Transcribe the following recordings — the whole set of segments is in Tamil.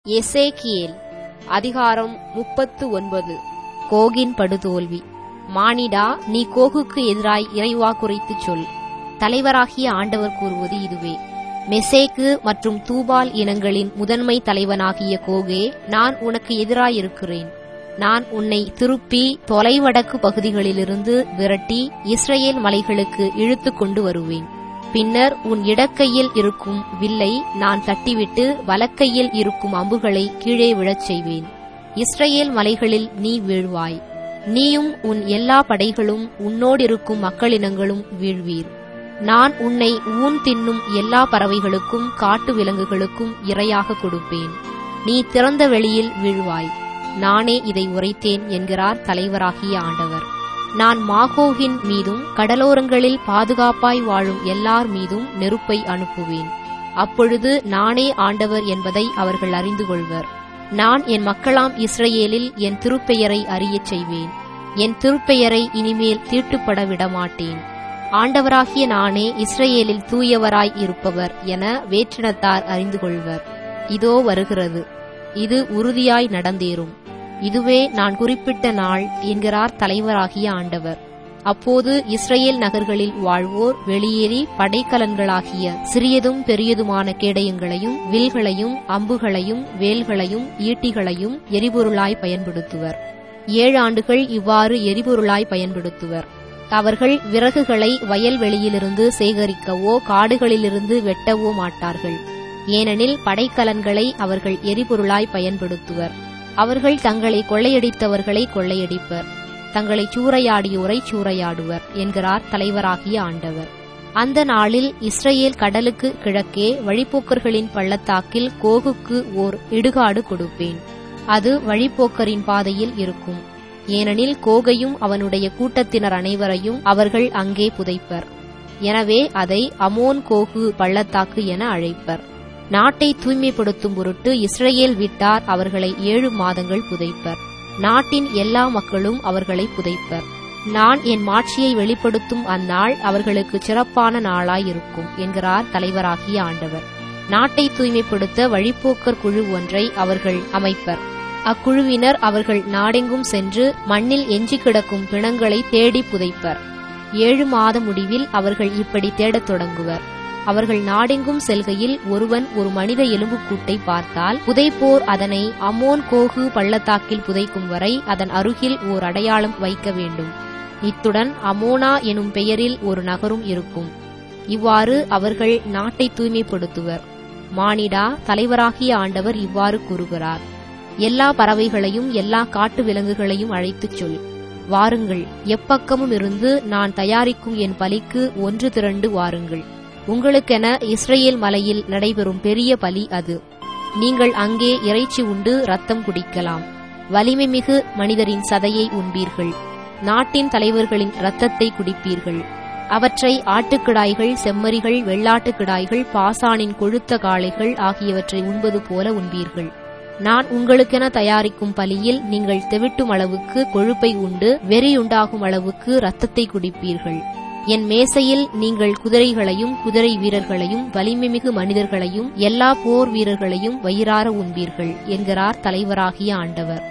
எசேக்கியேல் அதிகாரம் முப்பத்து ஒன்பது கோகின் படுதோல்வி மானிடா நீ கோகுக்கு எதிராய் இறைவாக்குரைத்துச் சொல் தலைவராகிய ஆண்டவர் கூறுவது இதுவே மெசேக்கு மற்றும் தூபால் இனங்களின் முதன்மை தலைவனாகிய கோகே நான் உனக்கு எதிராயிருக்கிறேன் நான் உன்னை திருப்பி தொலைவடக்கு பகுதிகளிலிருந்து விரட்டி இஸ்ரேல் மலைகளுக்கு இழுத்துக் கொண்டு வருவேன் பின்னர் உன் இடக்கையில் இருக்கும் வில்லை நான் தட்டிவிட்டு வலக்கையில் இருக்கும் அம்புகளை கீழே விழச் செய்வேன் இஸ்ரேல் மலைகளில் நீ வீழ்வாய் நீயும் உன் எல்லா படைகளும் உன்னோடிருக்கும் மக்களினங்களும் வீழ்வீர் நான் உன்னை ஊன் தின்னும் எல்லா பறவைகளுக்கும் காட்டு விலங்குகளுக்கும் இரையாக கொடுப்பேன் நீ திறந்த வெளியில் வீழ்வாய் நானே இதை உரைத்தேன் என்கிறார் தலைவராகிய ஆண்டவர் நான் மாகோகின் மீதும் கடலோரங்களில் பாதுகாப்பாய் வாழும் எல்லார் மீதும் நெருப்பை அனுப்புவேன் அப்பொழுது நானே ஆண்டவர் என்பதை அவர்கள் அறிந்து கொள்வர் நான் என் மக்களாம் இஸ்ரேலில் என் திருப்பெயரை அறியச் செய்வேன் என் திருப்பெயரை இனிமேல் தீட்டுப்பட விடமாட்டேன் ஆண்டவராகிய நானே இஸ்ரேலில் தூயவராய் இருப்பவர் என வேற்றினத்தார் அறிந்து கொள்வர் இதோ வருகிறது இது உறுதியாய் நடந்தேறும் இதுவே நான் குறிப்பிட்ட நாள் என்கிறார் தலைவராகிய ஆண்டவர் அப்போது இஸ்ரேல் நகர்களில் வாழ்வோர் வெளியேறி படைக்கலன்களாகிய சிறியதும் பெரியதுமான கேடயங்களையும் வில்களையும் அம்புகளையும் வேல்களையும் ஈட்டிகளையும் எரிபொருளாய் பயன்படுத்துவர் ஏழு ஆண்டுகள் இவ்வாறு எரிபொருளாய் பயன்படுத்துவர் அவர்கள் விறகுகளை வயல்வெளியிலிருந்து சேகரிக்கவோ காடுகளிலிருந்து வெட்டவோ மாட்டார்கள் ஏனெனில் படைக்கலன்களை அவர்கள் எரிபொருளாய் பயன்படுத்துவர் அவர்கள் தங்களை கொள்ளையடித்தவர்களை கொள்ளையடிப்பர் தங்களை சூறையாடியோரை சூறையாடுவர் என்கிறார் தலைவராகிய ஆண்டவர் அந்த நாளில் இஸ்ரேல் கடலுக்கு கிழக்கே வழிப்போக்கர்களின் பள்ளத்தாக்கில் கோகுக்கு ஓர் இடுகாடு கொடுப்பேன் அது வழிப்போக்கரின் பாதையில் இருக்கும் ஏனெனில் கோகையும் அவனுடைய கூட்டத்தினர் அனைவரையும் அவர்கள் அங்கே புதைப்பர் எனவே அதை அமோன் கோகு பள்ளத்தாக்கு என அழைப்பர் நாட்டை தூய்மைப்படுத்தும் பொருட்டு இஸ்ரேல் வீட்டார் அவர்களை ஏழு மாதங்கள் புதைப்பர் நாட்டின் எல்லா மக்களும் அவர்களை புதைப்பர் நான் என் மாட்சியை வெளிப்படுத்தும் அந்நாள் அவர்களுக்கு சிறப்பான நாளாயிருக்கும் என்கிறார் தலைவராகிய ஆண்டவர் நாட்டை தூய்மைப்படுத்த வழிப்போக்கர் குழு ஒன்றை அவர்கள் அமைப்பர் அக்குழுவினர் அவர்கள் நாடெங்கும் சென்று மண்ணில் எஞ்சி கிடக்கும் பிணங்களை தேடி புதைப்பர் ஏழு மாத முடிவில் அவர்கள் இப்படி தேடத் தொடங்குவர் அவர்கள் நாடெங்கும் செல்கையில் ஒருவன் ஒரு மனித எலும்புக்கூட்டை பார்த்தால் புதைப்போர் அதனை அமோன் கோகு பள்ளத்தாக்கில் புதைக்கும் வரை அதன் அருகில் ஓர் அடையாளம் வைக்க வேண்டும் இத்துடன் அமோனா எனும் பெயரில் ஒரு நகரும் இருக்கும் இவ்வாறு அவர்கள் நாட்டை தூய்மைப்படுத்துவர் மானிடா தலைவராகிய ஆண்டவர் இவ்வாறு கூறுகிறார் எல்லா பறவைகளையும் எல்லா காட்டு விலங்குகளையும் அழைத்துச் சொல் வாருங்கள் எப்பக்கமும் இருந்து நான் தயாரிக்கும் என் பலிக்கு ஒன்று திரண்டு வாருங்கள் உங்களுக்கென இஸ்ரேல் மலையில் நடைபெறும் பெரிய பலி அது நீங்கள் அங்கே இறைச்சி உண்டு ரத்தம் குடிக்கலாம் வலிமை மிகு மனிதரின் சதையை உண்பீர்கள் நாட்டின் தலைவர்களின் இரத்தத்தை குடிப்பீர்கள் அவற்றை ஆட்டுக்கிடாய்கள் செம்மறிகள் வெள்ளாட்டுக்கிடாய்கள் பாசானின் கொழுத்த காளைகள் ஆகியவற்றை உண்பது போல உண்பீர்கள் நான் உங்களுக்கென தயாரிக்கும் பலியில் நீங்கள் தெவிட்டும் அளவுக்கு கொழுப்பை உண்டு வெறியுண்டாகும் அளவுக்கு இரத்தத்தை குடிப்பீர்கள் என் மேசையில் நீங்கள் குதிரைகளையும் குதிரை வீரர்களையும் வலிமைமிகு மனிதர்களையும் எல்லா போர் வீரர்களையும் வயிறார உண்பீர்கள் என்கிறார் தலைவராகிய ஆண்டவர்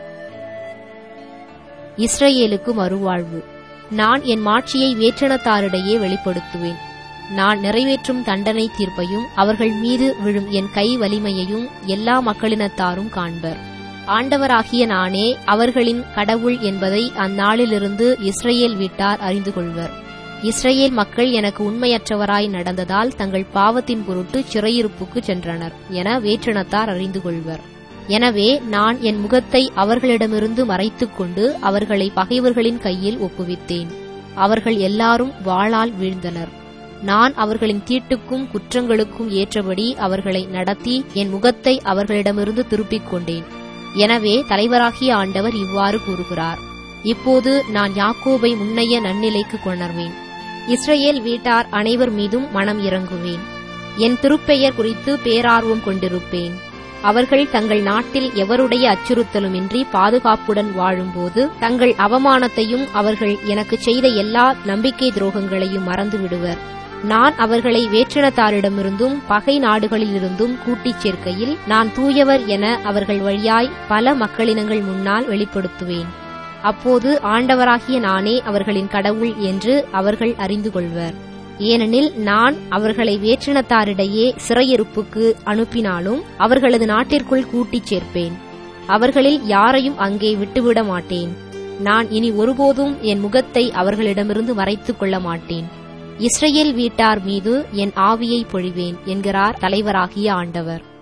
இஸ்ரேலுக்கு மறுவாழ்வு நான் என் மாட்சியை வேற்றினத்தாரிடையே வெளிப்படுத்துவேன் நான் நிறைவேற்றும் தண்டனை தீர்ப்பையும் அவர்கள் மீது விழும் என் கை வலிமையையும் எல்லா மக்களினத்தாரும் காண்பர் ஆண்டவராகிய நானே அவர்களின் கடவுள் என்பதை அந்நாளிலிருந்து இஸ்ரேல் வீட்டார் அறிந்து கொள்வர் இஸ்ரேல் மக்கள் எனக்கு உண்மையற்றவராய் நடந்ததால் தங்கள் பாவத்தின் பொருட்டு சிறையிருப்புக்கு சென்றனர் என வேற்றினத்தார் அறிந்து கொள்வர் எனவே நான் என் முகத்தை அவர்களிடமிருந்து மறைத்துக் கொண்டு அவர்களை பகைவர்களின் கையில் ஒப்புவித்தேன் அவர்கள் எல்லாரும் வாளால் வீழ்ந்தனர் நான் அவர்களின் தீட்டுக்கும் குற்றங்களுக்கும் ஏற்றபடி அவர்களை நடத்தி என் முகத்தை அவர்களிடமிருந்து திருப்பிக் கொண்டேன் எனவே தலைவராகிய ஆண்டவர் இவ்வாறு கூறுகிறார் இப்போது நான் யாக்கோபை முன்னைய நன்னிலைக்கு கொணர்வேன் இஸ்ரேல் வீட்டார் அனைவர் மீதும் மனம் இறங்குவேன் என் திருப்பெயர் குறித்து பேரார்வம் கொண்டிருப்பேன் அவர்கள் தங்கள் நாட்டில் எவருடைய அச்சுறுத்தலுமின்றி பாதுகாப்புடன் வாழும்போது தங்கள் அவமானத்தையும் அவர்கள் எனக்கு செய்த எல்லா நம்பிக்கை துரோகங்களையும் மறந்து விடுவர் நான் அவர்களை வேற்றினத்தாரிடமிருந்தும் பகை நாடுகளிலிருந்தும் கூட்டிச் சேர்க்கையில் நான் தூயவர் என அவர்கள் வழியாய் பல மக்களினங்கள் முன்னால் வெளிப்படுத்துவேன் அப்போது ஆண்டவராகிய நானே அவர்களின் கடவுள் என்று அவர்கள் அறிந்து கொள்வர் ஏனெனில் நான் அவர்களை வேற்றினத்தாரிடையே சிறையிருப்புக்கு அனுப்பினாலும் அவர்களது நாட்டிற்குள் கூட்டிச் சேர்ப்பேன் அவர்களில் யாரையும் அங்கே விட்டுவிட மாட்டேன் நான் இனி ஒருபோதும் என் முகத்தை அவர்களிடமிருந்து மறைத்துக் கொள்ள மாட்டேன் இஸ்ரேல் வீட்டார் மீது என் ஆவியை பொழிவேன் என்கிறார் தலைவராகிய ஆண்டவர்